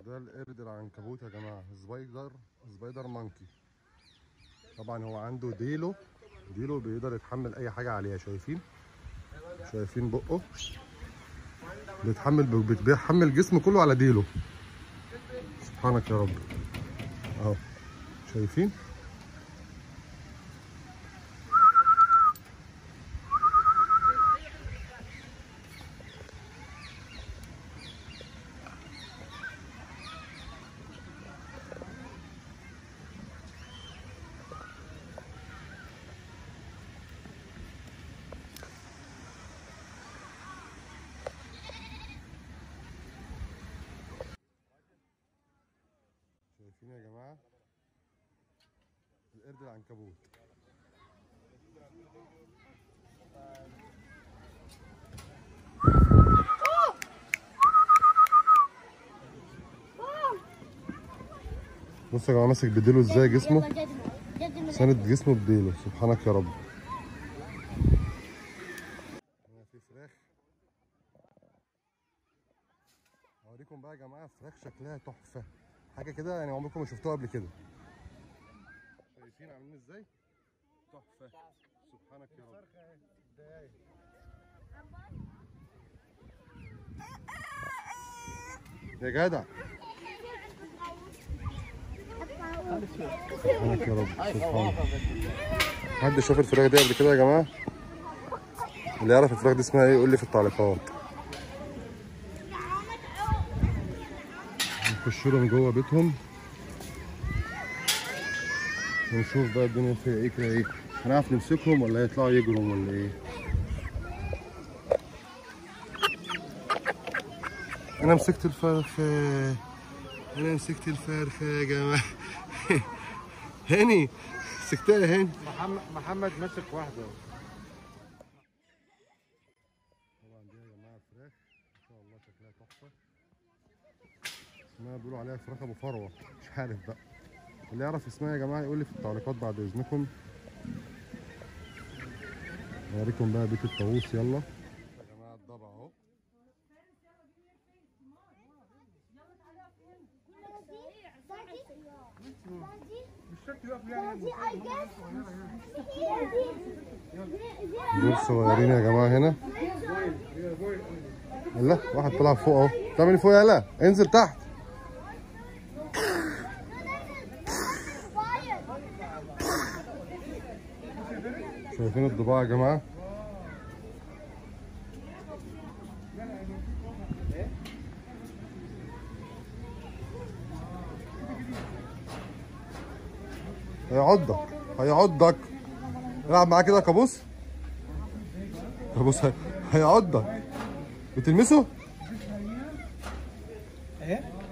وده القرد العنكبوت يا جماعه سبايدر سبايدر مانكي طبعا هو عنده ديلو ديلو بيقدر يتحمل اي حاجه عليها شايفين شايفين بقه بيتحمل بي- بيحمل جسمه كله على ديله سبحانك يا رب اهو شايفين شايفين يا جماعه القرد العنكبوت بصوا يا جماعه ماسك بديله ازاي جسمه يلا جدنا جدنا ساند جسمه بديله سبحانك يا رب هنا في فراخ اوريكم بقى يا جماعه فراخ شكلها تحفه حاجه كده يعني عمركم ما شفتوها قبل كده شايفين عاملين ازاي تحفه سبحانك يا رب يا جدع سبحانك يا رب سبحانك حد شاف الفراخ دي قبل كده يا جماعه اللي يعرف الفراخ دي اسمها ايه يقول لي في التعليقات نخش لهم جوه بيتهم ونشوف بقى الدنيا فيها ايه كده ايه هنعرف نمسكهم ولا هيطلعوا يجروا ولا ايه انا مسكت الفرخه انا مسكت الفرخه يا جماعه هاني مسكتها يا هاني محمد محمد ماسك واحده طبعا دي يا جماعه فراخ ما شاء الله شكلها تحفه اسمها بيقولوا عليها فراخ ابو فروه مش عارف بقى اللي يعرف اسمها يا جماعه يقول لي في التعليقات بعد اذنكم اوريكم بقى بيت الطاووس يلا يا جماعه الضبع اهو دول صغيرين يا جماعه هنا لا واحد طلع فوق اهو تعمل إيه فوق يلا انزل تحت شايفين الضباع يا جماعه هيعضك هيعضك العب معاه كده يا كابوس كابوس هي- هيعضك بتلمسه؟ ايه